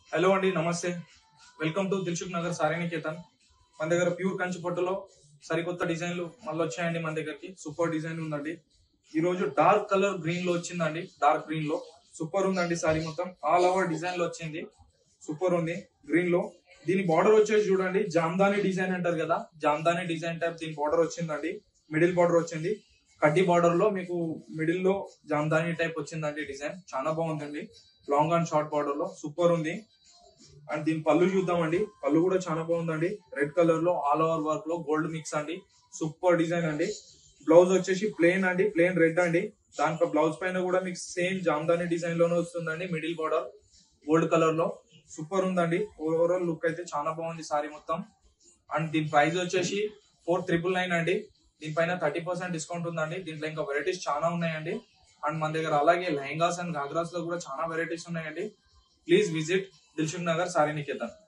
hello అండి నమస్తే welcome to Dilsukh Nagar Saree Niketan మన దగ్గర ప్యూర్ కంచి పట్టులో సరికొత్త డిజైన్లు మళ్ళీ వచ్చాయండి మన దగ్గరికి సూపర్ డిజైన్ ఉందండి ఈ రోజు డార్క్ కలర్ గ్రీన్ లో వచ్చిందండి డార్క్ గ్రీన్ లో సూపర్ ఉందండి సారీ మొత్తం ఆల్ ఓవర్ డిజైన్ లో వచ్చింది సూపర్ ఉంది గ్రీన్ లో దీని బార్డర్ వచ్చేసి చూడండి జామ్దాని డిజైన్ అంటారు కదా జామ్దాని డిజైన్ టైప్ దీని బార్డర్ వచ్చిందండి మిడిల్ బార్డర్ వచ్చింది కడ్డీ బార్డర్ లో మీకు మిడిల్ లో జామ్దాని టైప్ వచ్చిందండి డిజైన్ చాలా బాగుందండి లాంగ్ అండ్ షార్ట్ బార్డర్ లో సూపర్ ఉంది అండ్ దీని పళ్ళు చూద్దామండి పళ్ళు కూడా చాలా బాగుందండి రెడ్ కలర్ లో ఆల్ ఓవర్ వర్క్ లో గోల్డ్ మిక్స్ అండి సూపర్ డిజైన్ అండి బ్లౌజ్ వచ్చేసి ప్లేన్ అండి ప్లేన్ రెడ్ అండి దాంట్లో బ్లౌజ్ పైన కూడా మీకు సేమ్ జామ్దాని డిజైన్ లోనే వస్తుందండి మిడిల్ బార్డర్ గోల్డ్ కలర్ లో సూపర్ ఉందండి ఓవరాల్ లుక్ అయితే చాలా బాగుంది సారీ మొత్తం అండ్ దీని ప్రైస్ వచ్చేసి ఫోర్ ట్రిపుల్ నైన్ అండి దీనిపైన థర్టీ పర్సెంట్ డిస్కౌంట్ ఉందండి దీంట్లో ఇంకా వెరైటీస్ చాలా ఉన్నాయండి అండ్ మన దగ్గర అలాగే లెహంగాస్ అండ్ ఘాగ్రాస్ లో కూడా చాలా వెరైటీస్ ఉన్నాయండి ప్లీజ్ విజిట్ దిల్సుఖ్ నగర్ సారీ నికేతన్